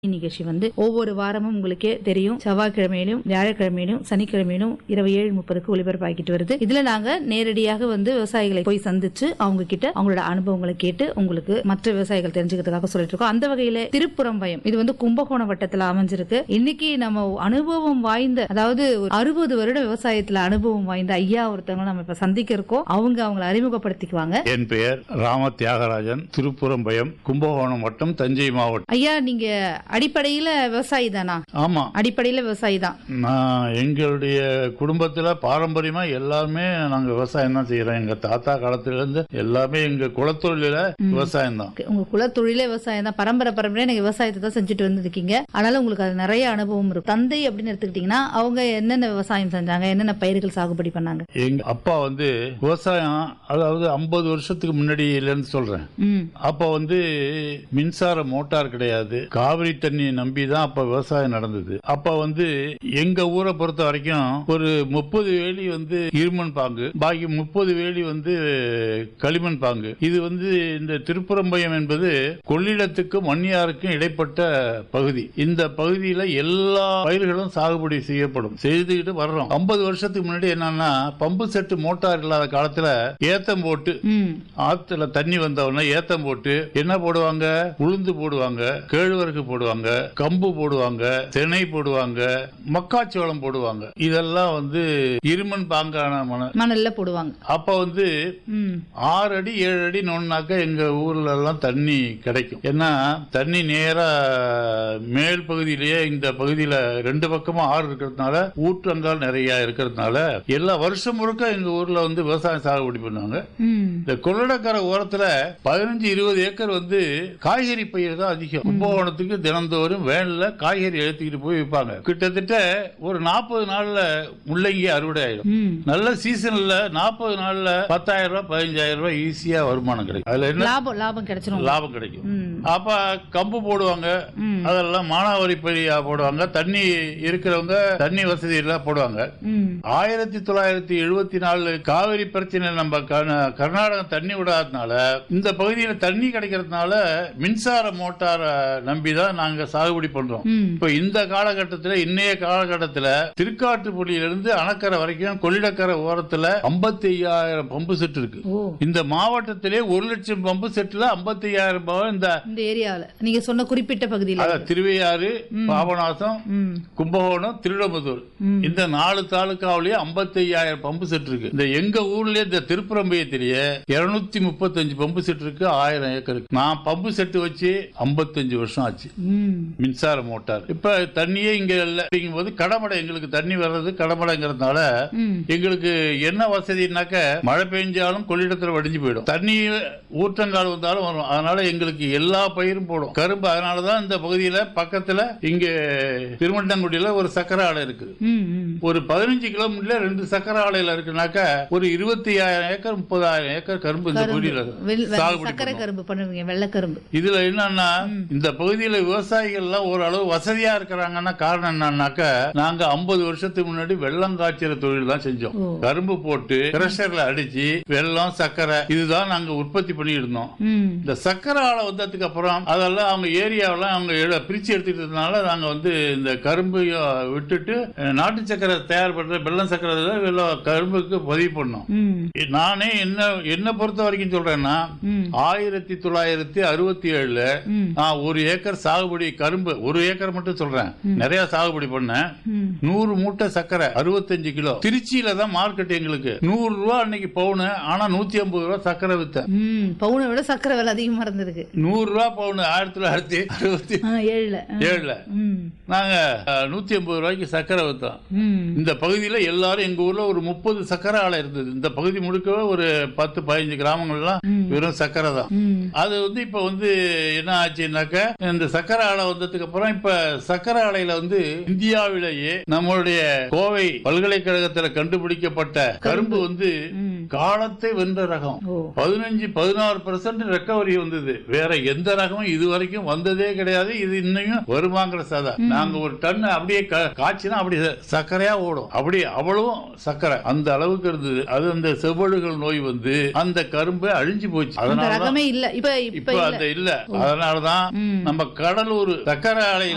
நிகழ்ச்சி வந்து ஒவ்வொரு வாரமும் உங்களுக்கே தெரியும் செவ்வாய்க்கிழமையிலும் வியாழக்கிழமையிலும் சனிக்கிழமையிலும் இரவு ஏழு முப்பதுக்கு ஒளிபரப்பாகிட்டு வருது இதுல நாங்க நேரடியாக வந்து விவசாயிகளை போய் சந்திச்சு அவங்க கிட்ட அவங்களோட அனுபவங்களை கேட்டு உங்களுக்கு மற்ற விவசாயிகள் தெரிஞ்சுக்கிறதுக்காக சொல்லிட்டு இருக்கோம் அந்த வகையில திருப்புறம்பயம் இது வந்து கும்பகோணம் வட்டத்துல அமைஞ்சிருக்கு இன்னைக்கு நம்ம அனுபவம் வாய்ந்த அதாவது ஒரு அறுபது வருட விவசாயத்துல அனுபவம் வாய்ந்த ஐயா ஒருத்தவங்க நம்ம இப்ப சந்திக்க இருக்கோம் அவங்க அவங்களை அறிமுகப்படுத்திக்குவாங்க என் பெயர் ராம தியாகராஜன் திருப்புறம்பயம் கும்பகோணம் வட்டம் தஞ்சை மாவட்டம் ஐயா நீங்க அடிப்படையில விவசாயி தானா ஆமா அடிப்படையில விவசாயி தான் நான் எங்களுடைய குடும்பத்துல பாரம்பரியமா எல்லாமே நாங்க விவசாயம் தான் செய்யறோம் எங்க தாத்தா காலத்துல இருந்து எல்லாமே எங்க குலத்தொழில விவசாயம் தான் Okay, உங்க குலத்தொழிலே விவசாயம் தான் பரம்பரை பரம்பரையா நீங்க விவசாயத்தை தான் செஞ்சுட்டு வந்திருக்கீங்க அதனால உங்களுக்கு அது நிறைய அனுபவம் இருக்கும் தந்தை அப்படின்னு எடுத்துக்கிட்டீங்கன்னா அவங்க என்னென்ன விவசாயம் செஞ்சாங்க என்னென்ன பயிர்கள் சாகுபடி பண்ணாங்க எங்க அப்பா வந்து விவசாயம் அதாவது ஐம்பது வருஷத்துக்கு முன்னாடி இல்லைன்னு சொல்றேன் ம் அப்ப வந்து மின்சார மோட்டார் கிடையாது காவிரி தண்ணி நம்பி தான் அப்ப விவசாயம் நடந்தது அப்ப வந்து எங்க ஊரை பொறுத்த வரைக்கும் ஒரு முப்பது வேலி வந்து இருமண் பாங்கு பாக்கி முப்பது வேலி வந்து களிமண் பாங்கு இது வந்து இந்த திருப்புறம்பயம் என்பது கொள்ளிடத்துக்கும் மண்ணியாருக்கும் இடைப்பட்ட பகுதி இந்த பகுதியில எல்லா பயிர்களும் சாகுபடி செய்யப்படும் செய்துக்கிட்டு வர்றோம் ஐம்பது வருஷத்துக்கு முன்னாடி என்னன்னா பம்பு செட்டு மோட்டார் இல்லாத காலத்துல ஏத்தம் போட்டு ம் ஆத்துல தண்ணி வந்தவொடனே ஏத்தம் போட்டு என்ன போடுவாங்க உளுந்து போடுவாங்க கேழ்வரகு போடுவாங்க கம்பு போடுவாங்க திணை போடுவாங்க மக்காச்சோளம் போடுவாங்க இதெல்லாம் வந்து இருமண் பாங்கான மன மணல்ல போடுவாங்க அப்ப வந்து ம் ஆறு அடி ஏழு அடி நோண்டாக்க எங்க ஊர்ல எல்லாம் தண்ணி கிடைக்கும் ஏன்னா தண்ணி நேரா மேல் பகுதியிலேயே இந்த பகுதியில ரெண்டு பக்கமும் ஆறு இருக்கிறதுனால ஊற்றங்கால் நிறைய இருக்கிறதுனால எல்லா வருஷம் முழுக்க எங்க ஊர்ல வந்து விவசாயம் சாகுபடி பண்ணுவாங்க ம் இந்த கொள்ளடக்கரை ஓரத்துல பதினஞ்சு இருபது ஏக்கர் வந்து காய்கறி பயிர் தான் அதிகம் கும்பகோணத்துக்கு தினந்தோறும் வேன்ல காய்கறி எடுத்துக்கிட்டு போய் விற்பாங்க கிட்டத்தட்ட ஒரு நாற்பது நாள்ல முள்ளங்கி அறுவடை ஆயிடும் ம் நல்ல சீசன்ல நாற்பது நாள்ல பத்தாயிரம் ரூபாய் பதினஞ்சாயிரம் ரூபாய் ஈஸியா வருமானம் கிடைக்கும் அதுல என்ன லாபம் லாபம் கிடைச்சிரும் லாபம் கிடைக்கும் ம் அப்ப கம்பு போடுவாங்க ம் அதெல்லாம் மானாவாரி பயிரா போடுவாங்க தண்ணி இருக்கிறவங்க தண்ணி வசதி எல்லாம் போடுவாங்க ம் ஆயிரத்தி தொள்ளாயிரத்தி எழுபத்தி நாலு காவிரி பிரச்சனை நம்ம கர்நா- கர்நாடகம் தண்ணி விடாதனால இந்த பகுதியில தண்ணி கிடைக்கிறதுனால மின்சார மோட்டாரை நம்பி தான் நாங்க சாகுபடி பண்றோம் ம் இப்ப இந்த காலகட்டத்துல இன்னைய காலகட்டத்துல திருக்காட்டுப்பள்ளியிலிருந்து அணக்கரை வரைக்கும் கொள்ளிடக்கரை ஓரத்துல ஐம்பத்தி ஐயாயிரம் பம்பு செட் இருக்கு ஓ இந்த மாவட்டத்திலே ஒரு லட்சம் பம்பு செட்ல ஐம்பத்தி ஐயாயிரம் இந்த இந்த ஏரியாவுல நீங்க சொன்ன குறிப்பிட்ட பகுதியில அத திருவையாறு பாபநாசம் ம் கும்பகோணம் திருடமுதூர் ம். இந்த நாலு தாலுக்காவிலேயே ஐம்பத்தி ஐயாயிரம் பம்பு செட் இருக்கு இந்த எங்க ஊர்லயே இந்த திருப்புறம்பயத்திலேயே இருநூத்தி முப்பத்தஞ்சு பம்பு செட் இருக்கு ஆயிரம் ஏக்கர் இருக்கு நான் பம்பு செட்டு வச்சு ஐம்பத்தஞ்சு வருஷம் ஆச்சு ம் மின்சார மோட்டார் இப்ப தண்ணியே இங்க இல்ல அப்படிங்கும்போது கடமடை எங்களுக்கு தண்ணி வர்றது கடமடைங்கிறதுனால ம் எங்களுக்கு என்ன வசதினாக்க மழை பெஞ்சாலும் கொள்ளிடத்துல வடிஞ்சு போயிடும் தண்ணி ஊற்றங்கால் வந்தாலும் வரும் அதனால எங்களுக்கு எல்லா பயிரும் போடும் கரும்பு அதனாலதான் இந்த பகுதியில பக்கத்துல இங்க திருமண்டங்குடியில ஒரு சக்கரை ஆலை இருக்குது ம் ம் ஒரு பதினஞ்சு கிலோமீட்டர்ல ரெண்டு சக்கரை ஆலையில இருக்குனாக்க ஒரு இருபத்தி ஆயிரம் ஏக்கர் முப்பதாயிரம் ஏக்கர் கரும்பு இந்த பகுதியில வெள்- வெள்- சாகுபடி சக்கரை பண்ணுவோம். கரும்பு பண்ணுவீங்க வெள்ளக்கரும்பு இதுல என்னன்னா இந்த பகுதியில விவசாயிகள் எல்லாம் ஓரளவு வசதியா இருக்கிறாங்கன்னா காரணம் என்னன்னாக்க நாங்க ஐம்பது வருஷத்துக்கு முன்னாடி வெள்ளம் காய்ச்சற தொழில் தான் செஞ்சோம் ஓ. கரும்பு போட்டு கிரஷர்ல அடிச்சு வெள்ளம் சர்க்கரை இதுதான் நாங்க உற்பத்தி பண்ணி இருந்தோம் ம் இந்த சர்க்கரை ஆலை வந்ததுக்கு அப்புறம் அதெல்லாம் அவங்க ஏரியாவெல்லாம் அவங்க எட- பிரிச்சு எடுத்துக்கிட்டதுனால நாங்க வந்து இந்த கரும்பு விட்டுட்டு அஹ், நாட்டு சர்க்கரை தயார் பண்ற வெள்ளம் சர்க்கரை தான் வெள்ளம் கரும்புக்கு பதிவு பண்ணோம் ம் நானே என்ன என்ன பொறுத்த வரைக்கும் சொல்றேன்னா ம் ஆயிரத்தி தொள்ளாயிரத்தி அறுபத்தி ஏழுல ம் நான் ஒரு ஏக்கர் சாகுபடி கரும்பு ஒரு ஏக்கர் மட்டும் சொல்றேன் நிறைய சாகுபடி பண்ணேன் ம் நூறு மூட்டை சர்க்கரை அறுபத்தஞ்சு கிலோ திருச்சியில தான் மார்க்கெட் எங்களுக்கு நூறு ரூபா அன்னைக்கு பவுனு ஆனா நூத்தி ஐம்பது ரூபா சர்க்கரை வித்தேன் ம் பவுனை விட சக்கரை விலை அதிகமா இருந்திருக்கு நூறு ரூபா பவுனு ஆயிரத்தி தொள்ளாயிரத்தி அறுபத்தி ஆ ஏழுல ஆ. ஏழுல ம் நாங்க அஹ், நூத்தி ஐம்பது ரூபாய்க்கு சர்க்கரை வித்தோம் ம் இந்த பகுதியில எல்லாரும் எங்க ஊர்ல ஒரு முப்பது சர்க்கரை ஆலை இருந்தது இந்த பகுதி முழுக்கவே ஒரு பத்து பதினஞ்சு கிராமங்கள்லாம் ம். வெறும் சர்க்கரை தான் ம் அது வந்து இப்ப வந்து என்ன ஆச்சுன்னாக்க இந்த சக்கரை ஆலை வந்ததுக்கு அப்புறம் இப்ப சக்கரை ஆலையில வந்து இந்தியாவிலேயே நம்மளுடைய கோவை பல்கலைக்கழகத்துல கண்டுபிடிக்கப்பட்ட கரும்பு வந்து ம் காலத்தை வென்ற ரகம் ஓ பதினஞ்சு பதினாறு பெர்சன்ட் ரெக்கவரி வந்தது வேற எந்த ரகமும் இது வரைக்கும் வந்ததே கிடையாது இது இன்னையும் வருமாங்கிற சதா நாங்க ஒரு டன் அப்படியே கா- காய்ச்சினா அப்படியே சர்க்கரையா ஓடும் அப்படியே அவ்வளவும் சர்க்கரை அந்த அளவுக்கு இருந்தது அது அந்த செவ்வழுகள் நோய் வந்து அந்த கரும்பு அழிஞ்சு போச்சு அந்த அதனால ரகமே இல்ல இப்ப இப்ப இப்ப இல்ல அந்த இல்ல அதனாலதான் ம். நம்ம கடலூர் சக்கரை ஆலையில